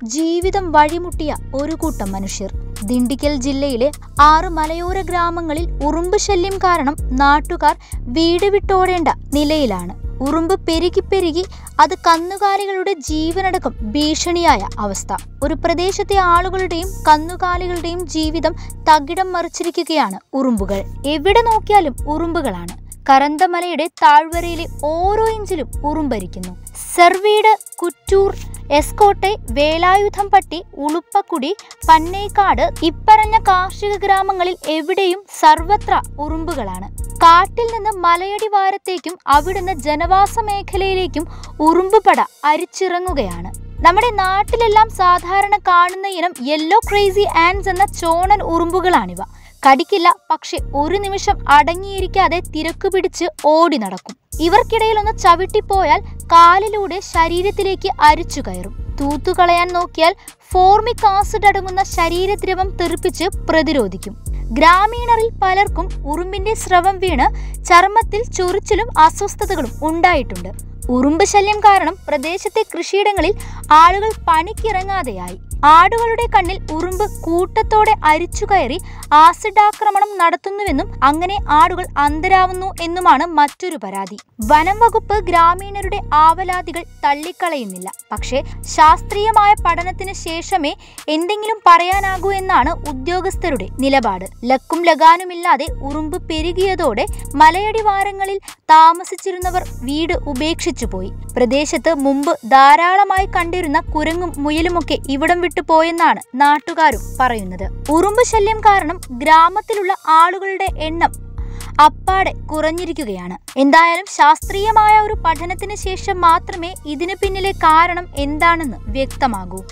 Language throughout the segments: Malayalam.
ജീവിതം വഴിമുട്ടിയ ഒരു കൂട്ടം മനുഷ്യർ ദിണ്ടിക്കൽ ജില്ലയിലെ ആറ് മലയോര ഗ്രാമങ്ങളിൽ ഉറുമ്പ് ശല്യം കാരണം നാട്ടുകാർ വീട് വിട്ടോടേണ്ട നിലയിലാണ് ഉറുമ്പ് പെരുകി പെരുകി അത് കന്നുകാലികളുടെ ജീവനടക്കം ഭീഷണിയായ അവസ്ഥ ഒരു പ്രദേശത്തെ ആളുകളുടെയും കന്നുകാലികളുടെയും ജീവിതം തകിടം മറിച്ചിരിക്കുകയാണ് ഉറുമ്പുകൾ എവിടെ നോക്കിയാലും ഉറുമ്പുകളാണ് കരന്തമലയുടെ താഴ്വരയിലെ ഓരോ ഇഞ്ചിലും ഉറുമ്പരിക്കുന്നു സെർവീട് കുറ്റൂർ എസ്കോട്ടെ വേലായുധംപട്ടി ഉളുപ്പക്കുടി പന്നേക്കാട് ഇപ്പറഞ്ഞ കാർഷിക ഗ്രാമങ്ങളിൽ എവിടെയും സർവത്ര ഉറുമ്പുകളാണ് കാട്ടിൽ നിന്ന് മലയടിവാരത്തേക്കും അവിടുന്ന് ജനവാസ മേഖലയിലേക്കും ഉറുമ്പുപട അരിച്ചിറങ്ങുകയാണ് നമ്മുടെ നാട്ടിലെല്ലാം സാധാരണ കാണുന്ന ഇനം യെല്ലോ ക്രേസി ആൻസ് എന്ന ചോണൻ ഉറുമ്പുകളാണിവ കടിക്കില്ല പക്ഷെ ഒരു നിമിഷം അടങ്ങിയിരിക്കാതെ തിരക്ക് പിടിച്ച് ഓടി നടക്കും ഇവർക്കിടയിൽ ഒന്ന് ചവിട്ടിപ്പോയാൽ കാലിലൂടെ ശരീരത്തിലേക്ക് അരിച്ചു കയറും തൂത്തുകളയാൻ നോക്കിയാൽ ഫോർമിക് ആസിഡ് അടങ്ങുന്ന ശരീരദ്രവം തെറിപ്പിച്ച് പ്രതിരോധിക്കും ഗ്രാമീണരിൽ പലർക്കും ഉറുമ്പിന്റെ സ്രവം വീണ് ചർമ്മത്തിൽ ചൊറിച്ചിലും അസ്വസ്ഥതകളും ഉണ്ടായിട്ടുണ്ട് ഉറുമ്പ് ശല്യം കാരണം പ്രദേശത്തെ കൃഷിയിടങ്ങളിൽ ആളുകൾ പണിക്കിറങ്ങാതെയായി ആടുകളുടെ കണ്ണിൽ ഉറുമ്പ് കൂട്ടത്തോടെ അരിച്ചു കയറി ആസിഡ് ആക്രമണം നടത്തുന്നുവെന്നും അങ്ങനെ ആടുകൾ അന്തരാവുന്നു എന്നുമാണ് മറ്റൊരു പരാതി വനം വകുപ്പ് ഗ്രാമീണരുടെ ആവലാതികൾ തള്ളിക്കളയുന്നില്ല പക്ഷേ ശാസ്ത്രീയമായ പഠനത്തിന് ശേഷമേ എന്തെങ്കിലും പറയാനാകൂ എന്നാണ് ഉദ്യോഗസ്ഥരുടെ നിലപാട് ലക്കും ലഗാനുമില്ലാതെ ഉറുമ്പ് പെരുകിയതോടെ മലയടിവാരങ്ങളിൽ താമസിച്ചിരുന്നവർ വീട് ഉപേക്ഷിച്ചു പോയി പ്രദേശത്ത് മുമ്പ് ധാരാളമായി കണ്ടിരുന്ന കുരങ്ങും മുയലുമൊക്കെ ഇവിടം വിട്ടു പോയെന്നാണ് നാട്ടുകാരും പറയുന്നത് ഉറുമ്പ് ശല്യം കാരണം ഗ്രാമത്തിലുള്ള ആളുകളുടെ എണ്ണം അപ്പാടെ കുറഞ്ഞിരിക്കുകയാണ് എന്തായാലും ശാസ്ത്രീയമായ ഒരു പഠനത്തിന് ശേഷം മാത്രമേ ഇതിന് പിന്നിലെ കാരണം എന്താണെന്ന് വ്യക്തമാകൂ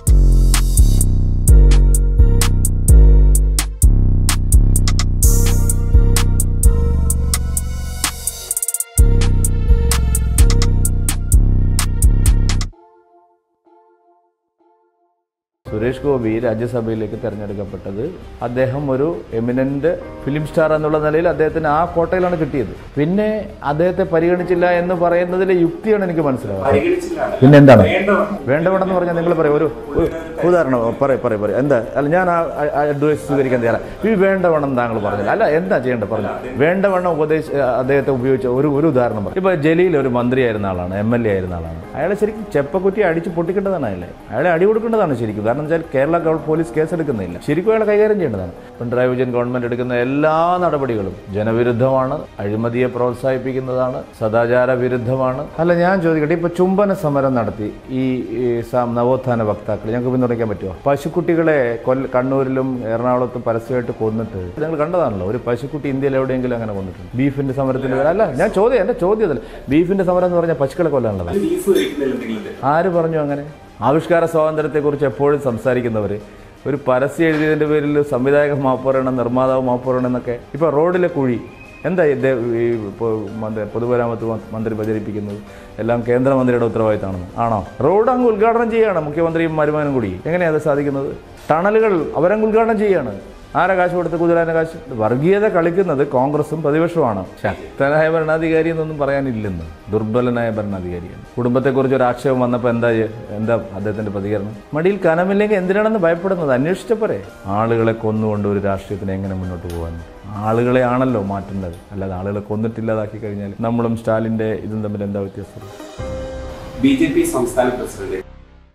സുരേഷ് ഗോപി രാജ്യസഭയിലേക്ക് തെരഞ്ഞെടുക്കപ്പെട്ടത് അദ്ദേഹം ഒരു എമിനന്റ് ഫിലിം സ്റ്റാർ എന്നുള്ള നിലയിൽ അദ്ദേഹത്തിന് ആ കോട്ടയിലാണ് കിട്ടിയത് പിന്നെ അദ്ദേഹത്തെ പരിഗണിച്ചില്ല എന്ന് പറയുന്നതിലെ യുക്തിയാണ് എനിക്ക് മനസ്സിലാവുന്നത് പിന്നെ എന്താണ് വേണ്ടവണ്ണെന്ന് പറഞ്ഞാൽ നിങ്ങൾ പറയും ഒരു ഒരു ഉദാഹരണം പറയും പറയും പറയും എന്താ അല്ല ഞാൻ ആ അഡ്വൈസ് സ്വീകരിക്കാൻ തയ്യാറാണ് ഈ വേണ്ടവണ്ണം താങ്കൾ പറഞ്ഞില്ല അല്ല എന്താ ചെയ്യേണ്ടത് പറഞ്ഞു വേണ്ടവണ്ണം ഉപദേശ അദ്ദേഹത്തെ ഉപയോഗിച്ച ഒരു ഒരു ഉദാഹരണം പറയും ഇപ്പൊ ജലീൽ ഒരു മന്ത്രിയായിരുന്ന ആളാണ് എം എൽ എ ആയിരുന്ന ആളാണ് അയാളെ ശരിക്കും ചെപ്പക്കുറ്റി അടിച്ച് പൊട്ടിക്കേണ്ടതാണ് അയാളെ അയാളെ അടി കൊടുക്കേണ്ടതാണ് ശരിക്കും കാരണം വെച്ചാൽ കേരള ഗവ- പോലീസ് കേസെടുക്കുന്നില്ല ശരിക്കും അയാളെ കൈകാര്യം ചെയ്യേണ്ടതാണ് പിണറായി വിജയൻ ഗവൺമെന്റ് എടുക്കുന്ന എല്ലാ നടപടികളും ജനവിരുദ്ധമാണ് അഴിമതിയെ പ്രോത്സാഹിപ്പിക്കുന്നതാണ് സദാചാര വിരുദ്ധമാണ് അല്ല ഞാൻ ചോദിക്കട്ടെ ഇപ്പൊ ചുംബന സമരം നടത്തി ഈ ഈ സം- നവോത്ഥാന വക്താക്കൾ ഞങ്ങൾക്ക് പിന്തുണയ്ക്കാൻ പറ്റുമോ പശുക്കുട്ടികളെ കൊല്ല കണ്ണൂരിലും എറണാകുളത്തും പരസ്യമായിട്ട് കൊന്നിട്ട് നിങ്ങൾ കണ്ടതാണല്ലോ ഒരു പശുക്കുട്ടി ഇന്ത്യയിൽ എവിടെയെങ്കിലും അങ്ങനെ കൊന്നിട്ടുണ്ട് ബീഫിന്റെ സമരത്തിൽ അല്ല ഞാൻ ചോദ്യം എന്റെ ചോദ്യം അതല്ല ബീഫിന്റെ സമരം എന്ന് പറഞ്ഞാൽ പശുക്കളെ കൊല്ലാനുള്ളതാണ് ആര് പറഞ്ഞു അങ്ങനെ ആവിഷ്കാര സ്വാതന്ത്ര്യത്തെക്കുറിച്ച് എപ്പോഴും സംസാരിക്കുന്നവർ ഒരു പരസ്യം എഴുതിയതിൻ്റെ പേരിൽ സംവിധായകൻ മാപ്പ് പറയണം നിർമ്മാതാവ് മാപ്പ് പറയണം എന്നൊക്കെ ഇപ്പോൾ റോഡിലെ കുഴി എന്താ ഇത് ഈ ഇപ്പോൾ മന്ത്രി പൊതുമരാമത്ത് മ- മന്ത്രി പ്രചരിപ്പിക്കുന്നത് എല്ലാം കേന്ദ്രമന്ത്രിയുടെ ഉത്തരവാദിത്തമാണെന്ന് ആണോ റോഡ് അങ്ങ് ഉദ്ഘാടനം ചെയ്യുകയാണ് മുഖ്യമന്ത്രിയും മരുമാനും കൂടി എങ്ങനെയാണ് അത് സാധിക്കുന്നത് ടണലുകൾ അവരങ്ങ് ഉദ്ഘാടനം ചെയ്യുകയാണ് ആരാ കാശ് കൊടുത്ത് കുതിരാന കാശ് വർഗീയത കളിക്കുന്നത് കോൺഗ്രസും പ്രതിപക്ഷവുമാണ് ശക്തനായ ഭരണാധികാരി എന്നൊന്നും പറയാനില്ലെന്ന് ദുർബലനായ ഭരണാധികാരിയാണ് കുടുംബത്തെക്കുറിച്ച് ഒരു ആക്ഷേപം വന്നപ്പോൾ എന്താ ചെയ്യ- എന്താ അദ്ദേഹത്തിന്റെ പ്രതികരണം മടിയിൽ കനമില്ലെങ്കിൽ എന്തിനാണെന്ന് ഭയപ്പെടുന്നത് അന്വേഷിച്ചപ്പോരെ ആളുകളെ കൊന്നുകൊണ്ട് ഒരു രാഷ്ട്രീയത്തിന് എങ്ങനെ മുന്നോട്ട് പോകാൻ ആളുകളെ ആണല്ലോ മാറ്റേണ്ടത് അല്ലാതെ ആളുകളെ കൊന്നിട്ടില്ലാതാക്കി കഴിഞ്ഞാൽ നമ്മളും സ്റ്റാലിന്റെ ഇതും തമ്മിൽ എന്താ വ്യത്യാസം ബി ജെ പി സംസ്ഥാന പ്രസിഡന്റ്